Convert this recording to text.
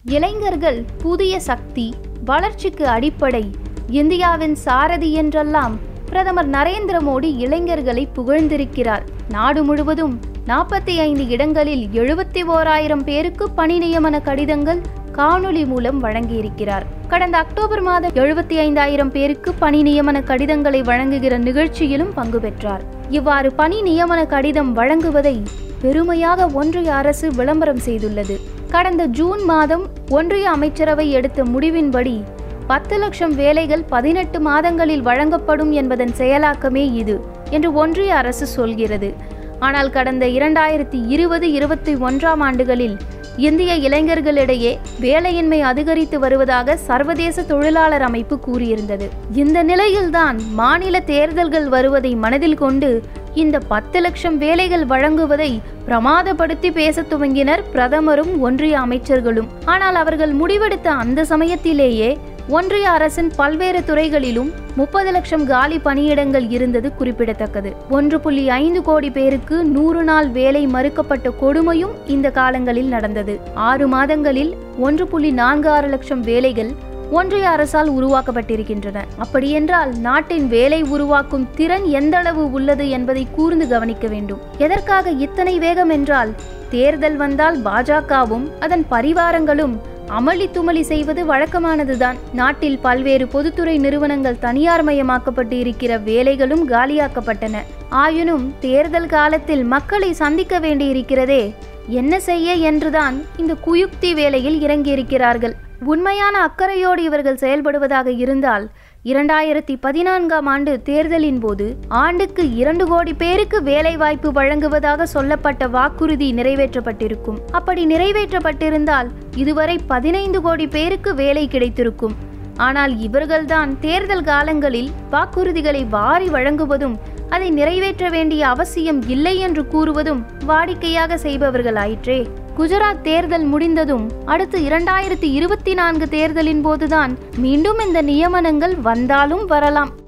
இளைஞர்கள் புதிய சக்தி வளர்ச்சிக்கு அடிப்படை இந்தியாவின் சாரதி என்றெல்லாம் பிரதமர் நரேந்திர மோடி இளைஞர்களை புகழ்ந்திருக்கிறார் நாடு முழுவதும் நாற்பத்தி ஐந்து இடங்களில் எழுபத்தி ஓராயிரம் பேருக்கு பணி நியமன கடிதங்கள் காணொலி மூலம் வழங்கியிருக்கிறார் கடந்த அக்டோபர் மாதம் எழுபத்தி ஐந்தாயிரம் பேருக்கு பணி நியமன கடிதங்களை வழங்குகிற நிகழ்ச்சியிலும் பங்கு பெற்றார் இவ்வாறு பணி நியமன கடிதம் வழங்குவதை பெருமையாக ஒன்றிய அரசு விளம்பரம் செய்துள்ளது கடந்த ஜூன் மாதம் ஒன்றிய அமைச்சரவை எடுத்த முடிவின்படி பத்து லட்சம் வேலைகள் பதினெட்டு மாதங்களில் வழங்கப்படும் என்பதன் செயலாக்கமே இது என்று ஒன்றிய அரசு சொல்கிறது ஆனால் கடந்த இரண்டாயிரத்தி இருபது இருபத்தி ஒன்றாம் ஆண்டுகளில் இந்திய இளைஞர்களிடையே வேலையின்மை அதிகரித்து வருவதாக சர்வதேச தொழிலாளர் அமைப்பு கூறியிருந்தது இந்த நிலையில்தான் மாநில தேர்தல்கள் வருவதை மனதில் கொண்டு இந்த பத்து லட்சம் வேலைகள் வழங்குவதை பிரமாதப்படுத்தி பேசத் துவங்கினர் பிரதமரும் ஒன்றிய அமைச்சர்களும் ஆனால் அவர்கள் முடிவெடுத்த அந்த சமயத்திலேயே ஒன்றிய அரசின் பல்வேறு துறைகளிலும் முப்பது லட்சம் காலி பணியிடங்கள் இருந்தது குறிப்பிடத்தக்கது ஒன்று புள்ளி ஐந்து கோடி பேருக்கு நூறு நாள் வேலை மறுக்கப்பட்ட கொடுமையும் இந்த காலங்களில் நடந்தது ஆறு மாதங்களில் ஒன்று புள்ளி நான்கு ஆறு லட்சம் வேலைகள் ஒன்றிய அரசால் உருவாக்கப்பட்டிருக்கின்றன அப்படியென்றால் நாட்டின் வேலை உருவாக்கும் திறன் எந்த அளவு உள்ளது என்பதை கூர்ந்து கவனிக்க வேண்டும் எதற்காக இத்தனை வேகம் என்றால் தேர்தல் வந்தால் பாஜகவும் அதன் பரிவாரங்களும் அமளி துமளி செய்வது வழக்கமானதுதான் நாட்டில் பல்வேறு பொதுத்துறை நிறுவனங்கள் தனியார் மயமாக்கப்பட்டு இருக்கிற வேலைகளும் காலியாக்கப்பட்டன ஆயினும் தேர்தல் காலத்தில் மக்களை சந்திக்க வேண்டியிருக்கிறதே என்ன செய்ய என்றுதான் இந்த குயுக்தி வேலையில் இறங்கியிருக்கிறார்கள் உண்மையான அக்கறையோடு இவர்கள் செயல்படுவதாக இருந்தால் இரண்டாயிரத்தி பதினான்காம் ஆண்டு தேர்தலின் போது ஆண்டுக்கு இரண்டு கோடி பேருக்கு வேலை வாய்ப்பு வழங்குவதாக சொல்லப்பட்ட வாக்குறுதி நிறைவேற்றப்பட்டிருக்கும் அப்படி நிறைவேற்றப்பட்டிருந்தால் இதுவரை பதினைந்து கோடி பேருக்கு வேலை கிடைத்திருக்கும் ஆனால் இவர்கள்தான் தேர்தல் காலங்களில் வாக்குறுதிகளை வாரி வழங்குவதும் அதை நிறைவேற்ற வேண்டிய அவசியம் இல்லை என்று கூறுவதும் வாடிக்கையாக செய்பவர்கள் ஆயிற்றே குஜராத் தேர்தல் முடிந்ததும் அடுத்து இரண்டாயிரத்தி இருபத்தி நான்கு தேர்தலின் போதுதான் மீண்டும் இந்த நியமனங்கள் வந்தாலும் வரலாம்